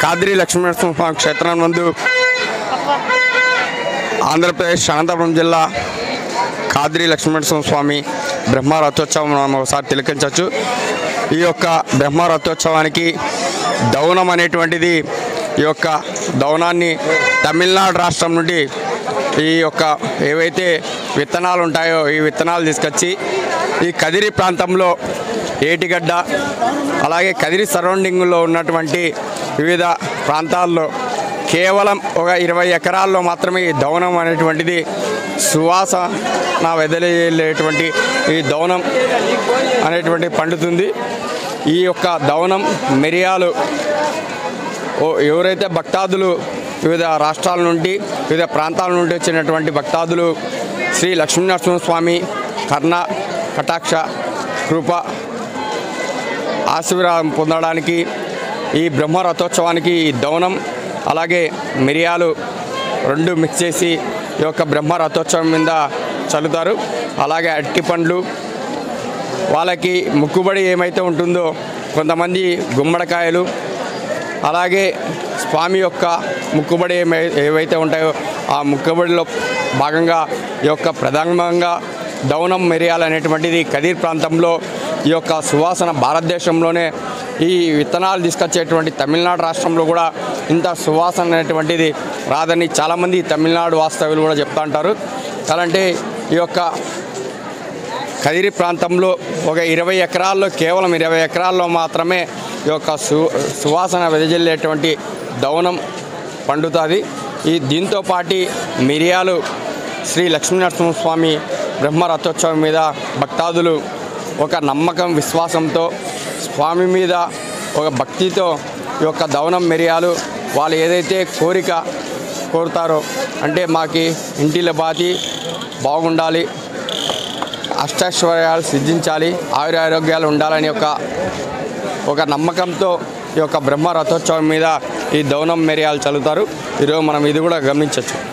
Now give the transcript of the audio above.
కాద్రి లక్ష్మీనరసింహ స్వామి క్షేత్రం నందు ఆంధ్రప్రదేశ్ అనంతపురం జిల్లా కాద్రి లక్ష్మీనరసింహ స్వామి బ్రహ్మ రథోత్సవం మనం ఒకసారి తిలకించవచ్చు ఈ యొక్క బ్రహ్మ రథోత్సవానికి దౌనం అనేటువంటిది ఈ యొక్క దౌనాన్ని తమిళనాడు రాష్ట్రం నుండి ఈ యొక్క ఏవైతే విత్తనాలు ఉంటాయో ఈ విత్తనాలు తీసుకొచ్చి ఈ కదిరి ప్రాంతంలో ఏటిగడ్డ అలాగే కదిరి సరౌండింగ్లో ఉన్నటువంటి వివిధ ప్రాంతాల్లో కేవలం ఒక ఇరవై ఎకరాల్లో మాత్రమే ఈ దౌనం అనేటువంటిది సువాసన వెదలేటువంటి ఈ దౌనం అనేటువంటి పండుతుంది ఈ యొక్క దౌనం మిరియాలు ఓ ఎవరైతే భక్తాదులు వివిధ రాష్ట్రాల నుండి వివిధ ప్రాంతాల నుండి వచ్చినటువంటి భక్తాదులు శ్రీ లక్ష్మీనరసింహస్వామి కర్ణ కటాక్ష కృప ఆశీర్వాదం పొందడానికి ఈ బ్రహ్మ రథోత్సవానికి ఈ దౌనం అలాగే మిరియాలు రెండు మిక్స్ చేసి ఈ యొక్క బ్రహ్మ రథోత్సవం మీద చల్లుతారు అలాగే అరటి పండ్లు వాళ్ళకి ముక్కుబడి ఏమైతే ఉంటుందో కొంతమంది గుమ్మడికాయలు అలాగే స్వామి యొక్క ముక్కుబడి ఏమై ఏవైతే ఉంటాయో ఆ ముక్కుబడిలో భాగంగా ఈ యొక్క ప్రధానంగా దౌనం మిరియాలు అనేటువంటిది కదీర్ ప్రాంతంలో ఈ యొక్క సువాసన భారతదేశంలోనే ఈ విత్తనాలు తీసుకొచ్చేటువంటి తమిళనాడు రాష్ట్రంలో కూడా ఇంత సువాసన అనేటువంటిది రాదని చాలామంది తమిళనాడు వాస్తవ్యులు కూడా చెప్తా ఉంటారు అలాంటి ఈ యొక్క కదిరి ప్రాంతంలో ఒక ఇరవై ఎకరాల్లో కేవలం ఇరవై ఎకరాల్లో మాత్రమే ఈ యొక్క సు సువాసన వెదజల్లేటువంటి దౌనం పండుతుంది ఈ దీంతో పాటి మిరియాలు శ్రీ లక్ష్మీనరసింహస్వామి బ్రహ్మ రథోత్సవం మీద భక్తాదులు ఒక నమ్మకం విశ్వాసంతో స్వామి మీద ఒక భక్తితో ఈ యొక్క దౌనం మిరియాలు వాళ్ళు ఏదైతే కోరిక కోరుతారో అంటే మాకి ఇంటిల బాతి బాగుండాలి అష్టైశ్వర్యాలు సిద్ధించాలి ఆయుర ఆరోగ్యాలు ఉండాలని ఒక ఒక నమ్మకంతో ఈ యొక్క బ్రహ్మ రథోత్సవం మీద ఈ దౌనం మెరియాలు చల్లుతారు ఈరోజు మనం ఇది కూడా గమనించవచ్చు